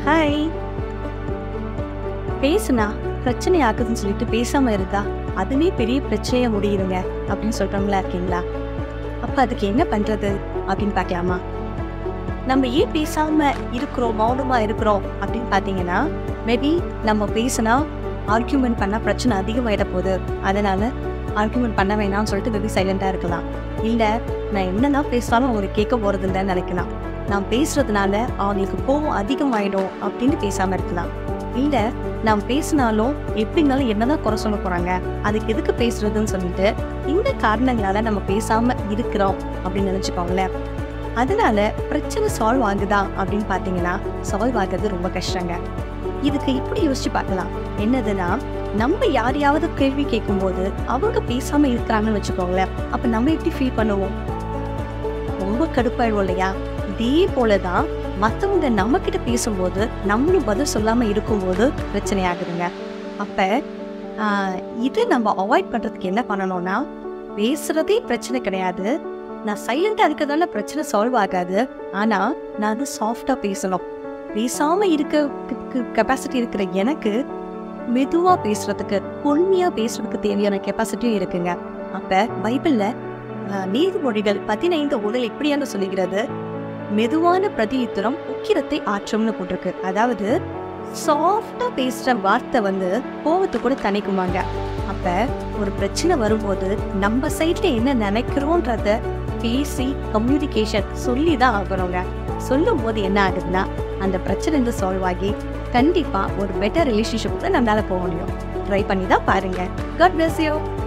hi பேசுனா பிரச்சனை ஆகுதுன்னு சொல்லிட்டு பேசாம இருந்தா அதுவே பெரிய பிரச்சனையா முடியுதுங்க அப்படின்னு சொல்றவங்களா இருக்கீங்களா அப்ப அதுக்கு என்ன பண்றது அப்படின்னு பார்க்கலாமா நம்ம ஏன் பேசாம இருக்கிறோம் மௌனமா இருக்கிறோம் அப்படின்னு பார்த்தீங்கன்னா மேபி நம்ம பேசினா ஆர்கியூமெண்ட் பண்ணா பிரச்சனை அதிகமாயிட போகுது அதனால ஆர்கியூமெண்ட் பண்ண வேணாம்னு சொல்லிட்டு மேபி சைலண்டா இருக்கலாம் இல்ல நான் என்னதான் பேசினாலும் அவங்களுக்கு கேட்க போறது இல்லைன்னு நினைக்கலாம் நான் பேசுறதுனால அவங்களுக்கு கோவம் அதிகமாயிடும் அப்படின்னு பேசாம இருக்கலாம் இல்ல நான் பேசினாலும் எப்படி இருந்தாலும் என்னதான் குறை சொல்ல போறாங்க அதுக்கு எதுக்கு பேசுறதுன்னு சொல்லிட்டு இந்த காரணங்களால நம்ம பேசாம இருக்கிறோம் அப்படின்னு நினைச்சுக்கோங்களேன் அதனால பிரச்சனை சால்வ் ஆகுதா அப்படின்னு பாத்தீங்கன்னா சால்வ் ஆகுறது ரொம்ப கஷ்டங்க இதுக்கு இப்படி யோசிச்சு பார்க்கலாம் என்னதுன்னா நம்ம யாரையாவது கேள்வி கேட்கும்போது அவங்க பேசாம இருக்கிறாங்கன்னு வச்சுக்கோங்களேன் அப்ப நம்ம எப்படி ஃபீல் பண்ணுவோம் ரொம்ப கடுப்பாயிடும் இல்லையா இதே போலதான் மத்தவங்க நம்ம கிட்ட பேசும்போது நம்மளும் பதில் சொல்லாம இருக்கும்போது பிரச்சனை ஆகுதுங்க அப்ப ஆஹ், இது நம்ம அவாய்ட் பண்றதுக்கு என்ன பண்ணணும்னா பேசுறதே பிரச்சனை கிடையாது நான் சைலண்டா இருக்கிறதால பிரச்சனை சால்வ் ஆகாது ஆனா நான் அது சாஃப்டா பேசணும் பேசாம இருக்க கெப்பாசிட்டி இருக்கிற எனக்கு மெதுவா பேசுறதுக்கு பொறுமையா பேசுறதுக்கு தேவையான கெப்பாசிட்டியும் இருக்குங்க அப்ப பைபிள்ல ஆஹ், நீதிமொழிகள் பதினைந்து உடல் எப்படியான்னு சொல்லுகிறது மெதுவான பிரதியுத்தரம் உக்கிரத்தை ஆற்றும்னு போட்டிருக்கு அதாவது சாஃப்டா பேசுற வார்த்தை வந்து கோவத்தை கூட தணிக்குமாங்க அப்ப ஒரு பிரச்சனை வரும்போது நம்ம சைட்ல என்ன நினைக்கிறோன்றத பேசி கம்யூனிகேஷன் சொல்லி தான் ஆகணுங்க சொல்லும் போது என்ன ஆகுதுன்னா அந்த பிரச்சனை வந்து சால்வ் ஆகி கண்டிப்பா ஒரு பெட்டர் ரிலேஷன்ஷிப் தான் நம்மளால போக முடியும் ட்ரை பண்ணி தான் பாருங்க காட் bless you